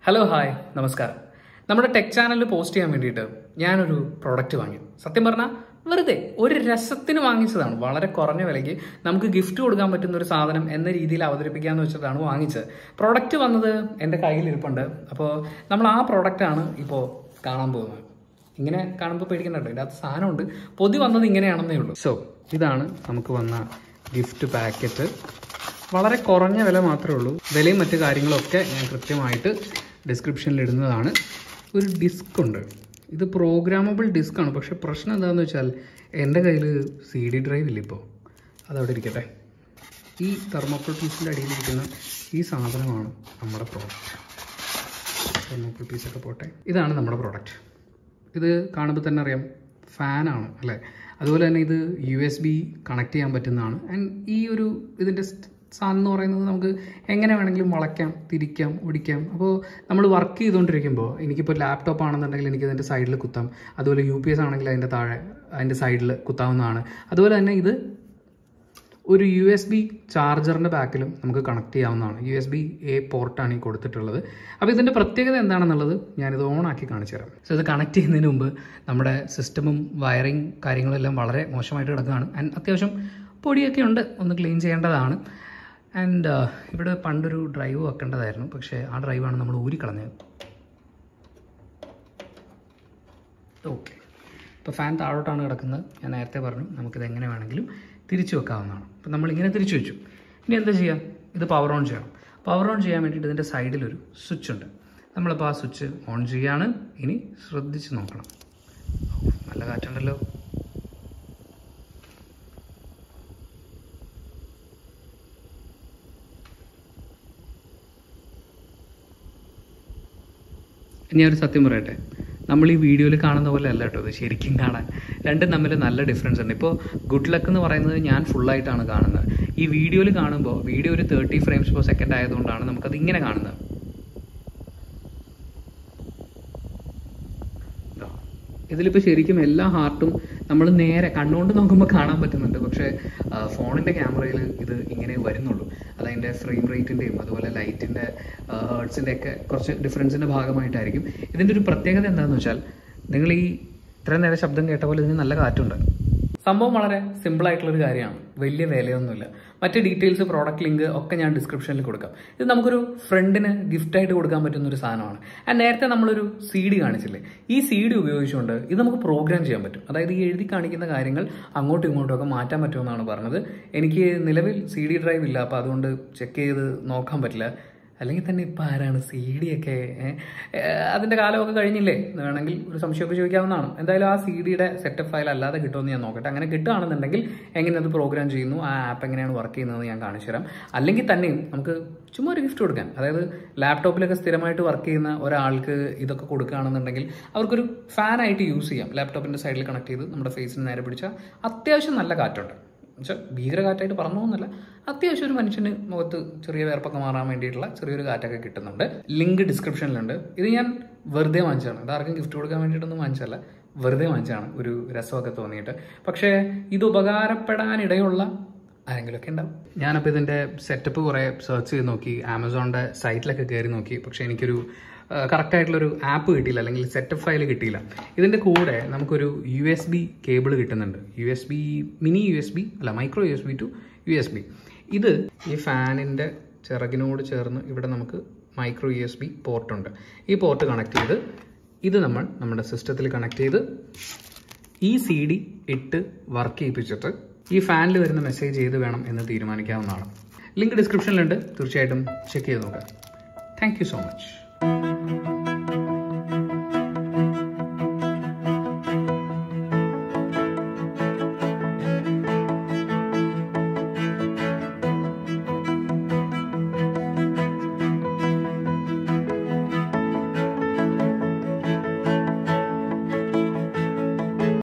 Hello hi നമസ്കാരം നമ്മുടെ tech ചാനലിൽ പോസ്റ്റ് ചെയ്യാൻ വേണ്ടിയിട്ട് ഞാനൊരു പ്രോഡക്റ്റ് വാങ്ങി സത്യം പറഞ്ഞാൽ വെറുതെ ഒരു രസത്തിന് വാങ്ങിച്ചതാണ് വളരെ കുറഞ്ഞ വിലയ്ക്ക് നമുക്ക് ഗിഫ്റ്റ് കൊടുക്കാൻ പറ്റുന്ന ഒരു സാധനം എന്ന രീതിയിൽ അവതരിപ്പിക്കാന്ന് വെച്ചിട്ടാണ് വാങ്ങിച്ചത് പ്രോഡക്റ്റ് വന്നത് എൻ്റെ കയ്യിലിരിപ്പുണ്ട് അപ്പോൾ നമ്മൾ ആ പ്രോഡക്റ്റാണ് ഇപ്പോൾ കാണാൻ പോകുന്നത് ഇങ്ങനെ കാണുമ്പോൾ പേടിക്കണ്ട കേട്ടോ ഇതിനകത്ത് സാധനമുണ്ട് പൊതി വന്നത് ഇങ്ങനെയാണെന്നേ ഉള്ളൂ സോ ഇതാണ് നമുക്ക് വന്ന ഗിഫ്റ്റ് പാക്കറ്റ് വളരെ കുറഞ്ഞ വില മാത്രമേ ഉള്ളൂ വിലയും മറ്റു കാര്യങ്ങളൊക്കെ ഞാൻ കൃത്യമായിട്ട് ഡിസ്ക്രിപ്ഷനിൽ ഇടുന്നതാണ് ഒരു ഡിസ്ക് ഉണ്ട് ഇത് പ്രോഗ്രാമബിൾ ഡിസ്ക് ആണ് പക്ഷെ പ്രശ്നം എന്താണെന്ന് വെച്ചാൽ എൻ്റെ കയ്യിൽ സി ഡി ഡ്രൈവ് ഇല്ല ഇപ്പോൾ അതവിടെ ഇരിക്കട്ടെ ഈ തെർമോക്കോൾ പീസിൻ്റെ അടിയിലിരിക്കുന്ന ഈ സാധനമാണ് നമ്മുടെ പ്രോഡക്റ്റ് തെർമോക്കോൾ പീസൊക്കെ പോട്ടെ ഇതാണ് നമ്മുടെ പ്രോഡക്റ്റ് ഇത് കാണുമ്പോൾ തന്നെ അറിയാം ഫാനാണ് അല്ലേ അതുപോലെ തന്നെ ഇത് യു എസ് ബി കണക്ട് ചെയ്യാൻ പറ്റുന്നതാണ് ആൻഡ് ഈ ഒരു ഇതിൻ്റെ സാധനം എന്ന് പറയുന്നത് നമുക്ക് എങ്ങനെ വേണമെങ്കിലും വളയ്ക്കാം തിരിക്കാം ഒടിക്കാം അപ്പോൾ നമ്മൾ വർക്ക് ചെയ്തുകൊണ്ടിരിക്കുമ്പോൾ എനിക്കിപ്പോൾ ലാപ്ടോപ്പ് ആണെന്നുണ്ടെങ്കിൽ എനിക്ക് അതിൻ്റെ സൈഡിൽ കുത്താം അതുപോലെ യു പി എസ് ആണെങ്കിൽ അതിൻ്റെ താഴെ അതിൻ്റെ സൈഡിൽ കുത്താവുന്നതാണ് അതുപോലെ തന്നെ ഇത് ഒരു യു എസ് ബി ചാർജറിൻ്റെ ബാക്കിലും നമുക്ക് കണക്ട് ചെയ്യാവുന്നതാണ് യു എസ് ബി എ പോർട്ടാണ് ഈ കൊടുത്തിട്ടുള്ളത് അപ്പോൾ ഇതിൻ്റെ പ്രത്യേകത എന്താണെന്നുള്ളത് ഞാനിത് ഓൺ ആക്കി കാണിച്ചു തരാം സോ ഇത് കണക്ട് ചെയ്യുന്നതിന് മുമ്പ് നമ്മുടെ സിസ്റ്റമും വയറിങ് കാര്യങ്ങളെല്ലാം വളരെ മോശമായിട്ട് കിടക്കുകയാണ് ആൻഡ് അത്യാവശ്യം പൊടിയൊക്കെ ഉണ്ട് ഒന്ന് ക്ലീൻ ചെയ്യേണ്ടതാണ് ആൻഡ് ഇവിടെ പണ്ടൊരു ഡ്രൈവ് വെക്കേണ്ടതായിരുന്നു പക്ഷേ ആ ഡ്രൈവാണ് നമ്മൾ ഊരിക്കളഞ്ഞത് ഓക്കെ ഇപ്പോൾ ഫാൻ താഴോട്ടാണ് കിടക്കുന്നത് ഞാൻ നേരത്തെ പറഞ്ഞു നമുക്കിത് എങ്ങനെ വേണമെങ്കിലും തിരിച്ചു വെക്കാവുന്നതാണ് അപ്പോൾ നമ്മളിങ്ങനെ തിരിച്ചു വെച്ചു ഇനി എന്താ ചെയ്യുക ഇത് പവർ ഓൺ ചെയ്യണം പവർ ഓൺ ചെയ്യാൻ വേണ്ടിയിട്ട് ഇതിൻ്റെ സൈഡിലൊരു സ്വിച്ച് ഉണ്ട് നമ്മളിപ്പോൾ ആ സ്വിച്ച് ഓൺ ചെയ്യാണ് ഇനി ശ്രദ്ധിച്ച് നോക്കണം ഓ, നല്ല കാറ്റുണ്ടല്ലോ ഞാൻ ഒരു സത്യം പറയട്ടെ നമ്മൾ ഈ വീഡിയോയിൽ കാണുന്ന പോലെ അല്ല കേട്ടോ ഇത് ശരിക്കും കാണാൻ രണ്ടും തമ്മിൽ നല്ല ഡിഫറൻസ് ഉണ്ട് ഇപ്പോൾ ഗുഡ് ലക്ക് എന്ന് പറയുന്നത് ഞാൻ ഫുള്ളായിട്ടാണ് കാണുന്നത് ഈ വീഡിയോയിൽ കാണുമ്പോൾ വീഡിയോ ഒരു തേർട്ടി ഫ്രെയിംസ് പെർ സെക്കൻഡ് ആയതുകൊണ്ടാണ് നമുക്കത് ഇങ്ങനെ കാണുന്നത് ഇതാ. ഇതിലിപ്പോൾ ശരിക്കും എല്ലാ ഹാർട്ടും നമ്മൾ നേരെ കണ്ണുകൊണ്ട് നോക്കുമ്പോൾ കാണാൻ പറ്റുന്നുണ്ട് പക്ഷേ ഫോണിൻ്റെ ക്യാമറയിൽ ഇത് ഇങ്ങനെ വരുന്നുള്ളൂ അതതിൻ്റെ ഫ്രെയിം റേറ്റിൻ്റെയും അതുപോലെ ലൈറ്റിൻ്റെ ഹേർട്സിൻ്റെ ഒക്കെ കുറച്ച് ഡിഫറൻസിൻ്റെ ഭാഗമായിട്ടായിരിക്കും ഇതിൻ്റെ ഒരു പ്രത്യേകത എന്താണെന്ന് വെച്ചാൽ നിങ്ങൾ ഈ ഇത്രയും നേരം ശബ്ദം കേട്ട പോലെ ഇതിന് നല്ല കാറ്റുണ്ട് സംഭവം വളരെ സിമ്പിൾ ആയിട്ടുള്ള ഒരു കാര്യമാണ് വലിയ വിലയൊന്നുമില്ല മറ്റ് ഡീറ്റെയിൽസ് പ്രോഡക്റ്റ് ലിങ്ക് ഒക്കെ ഞാൻ ഡിസ്ക്രിപ്ഷനിൽ കൊടുക്കാം ഇത് നമുക്കൊരു ഫ്രണ്ടിന് ഗിഫ്റ്റായിട്ട് കൊടുക്കാൻ പറ്റുന്ന ഒരു സാധനമാണ് ആൻഡ് നേരത്തെ നമ്മളൊരു സി ഡി കാണിച്ചില്ലേ ഈ സി ഡി ഉപയോഗിച്ചുകൊണ്ട് ഇത് നമുക്ക് പ്രോഗ്രാം ചെയ്യാൻ പറ്റും അതായത് ഈ എഴുതി കാണിക്കുന്ന കാര്യങ്ങൾ അങ്ങോട്ടും ഇങ്ങോട്ടും ഒക്കെ മാറ്റാൻ പറ്റുമെന്നാണ് പറഞ്ഞത് എനിക്ക് നിലവിൽ സി ഡി ഡ്രൈവ് ഇല്ല അപ്പോൾ അതുകൊണ്ട് ചെക്ക് ചെയ്ത് നോക്കാൻ പറ്റില്ല അല്ലെങ്കിൽ തന്നെ ഇപ്പം ആരാണ് സി ഡി ഒക്കെ ഏ? ഏ, അതിൻ്റെ കാലമൊക്കെ കഴിഞ്ഞില്ലേ വേണമെങ്കിൽ ഒരു സംശയമൊക്കെ ചോദിക്കാവുന്നതാണ് എന്തായാലും ആ സി ഡിയുടെ സെറ്റപ്പ് ഫയൽ അല്ലാതെ കിട്ടുമെന്ന് ഞാൻ നോക്കട്ടെ അങ്ങനെ കിട്ടുകയാണെന്നുണ്ടെങ്കിൽ എങ്ങനെ അത് പ്രോഗ്രാം ചെയ്യുന്നു ആ ആപ്പ് എങ്ങനെയാണ് വർക്ക് ചെയ്യുന്നതെന്ന് ഞാൻ കാണിച്ചു തരാം അല്ലെങ്കിൽ തന്നെയും നമുക്ക് ചുമ്മാ ഒരു ഗിഫ്റ്റ് കൊടുക്കാൻ അതായത് ലാപ്ടോപ്പിലൊക്കെ സ്ഥിരമായിട്ട് വർക്ക് ചെയ്യുന്ന ഒരാൾക്ക് ഇതൊക്കെ കൊടുക്കുകയാണെന്നുണ്ടെങ്കിൽ അവർക്കൊരു ഫാനായിട്ട് യൂസ് ചെയ്യാം ലാപ്ടോപ്പിൻ്റെ സൈഡിൽ കണക്ട് ചെയ്ത് നമ്മുടെ ഫേസിന് നേരെ പിടിച്ചാൽ അത്യാവശ്യം നല്ല കാറ്റുണ്ട് എന്നുവെച്ചാൽ ഭീകര കാറ്റായിട്ട് പറഞ്ഞു പോകുന്നില്ല അത്യാവശ്യം ഒരു മനുഷ്യന് മുഖത്ത് ചെറിയ വേർപ്പൊക്കെ മാറാൻ വേണ്ടിയിട്ടുള്ള ചെറിയൊരു കാറ്റൊക്കെ കിട്ടുന്നുണ്ട് ലിങ്ക് ഡിസ്ക്രിപ്ഷനിലുണ്ട് ഇത് ഞാൻ വെറുതെ വാങ്ങിച്ചതാണ് ഇത് ആർക്കും ഗിഫ്റ്റ് കൊടുക്കാൻ വേണ്ടിയിട്ടൊന്നും വാങ്ങിച്ചല്ല വെറുതെ വാങ്ങിച്ചതാണ് ഒരു രസമൊക്കെ തോന്നിയിട്ട് പക്ഷേ ഇത് ഉപകാരപ്പെടാനിടയുള്ള ആരെങ്കിലുമൊക്കെ ഉണ്ടാവും ഞാനപ്പോൾ ഇതിൻ്റെ സെറ്റപ്പ് കുറേ സെർച്ച് ചെയ്ത് നോക്കി ആമസോണിൻ്റെ സൈറ്റിലൊക്കെ കയറി നോക്കി പക്ഷേ എനിക്കൊരു കറക്റ്റ് ആയിട്ടുള്ളൊരു ആപ്പ് കിട്ടിയില്ല അല്ലെങ്കിൽ സെറ്റപ്പ് ഫയൽ കിട്ടിയില്ല ഇതിൻ്റെ കൂടെ നമുക്കൊരു യു എസ് ബി കേബിൾ കിട്ടുന്നുണ്ട് U S B mini U S B അല്ല micro U S B to U S B ഇത് ഈ ഫാനിൻ്റെ ചിറകിനോട് ചേർന്ന് ഇവിടെ നമുക്ക് മൈക്രോ യു എസ് ബി പോർട്ടുണ്ട് ഈ പോർട്ട് കണക്ട് ചെയ്ത് ഇത് നമ്മൾ നമ്മുടെ സിസ്റ്റത്തിൽ കണക്ട് ചെയ്ത് ഈ സി ഡി ഇട്ട് വർക്ക് ചെയ്യിപ്പിച്ചിട്ട് ഈ ഫാനിൽ വരുന്ന മെസ്സേജ് ഏത് വേണം എന്ന് തീരുമാനിക്കാവുന്നതാണ് ലിങ്ക് ഡിസ്ക്രിപ്ഷനിലുണ്ട് തീർച്ചയായിട്ടും ചെക്ക് ചെയ്ത് നോക്കാം താങ്ക് യു സോ മച്ച്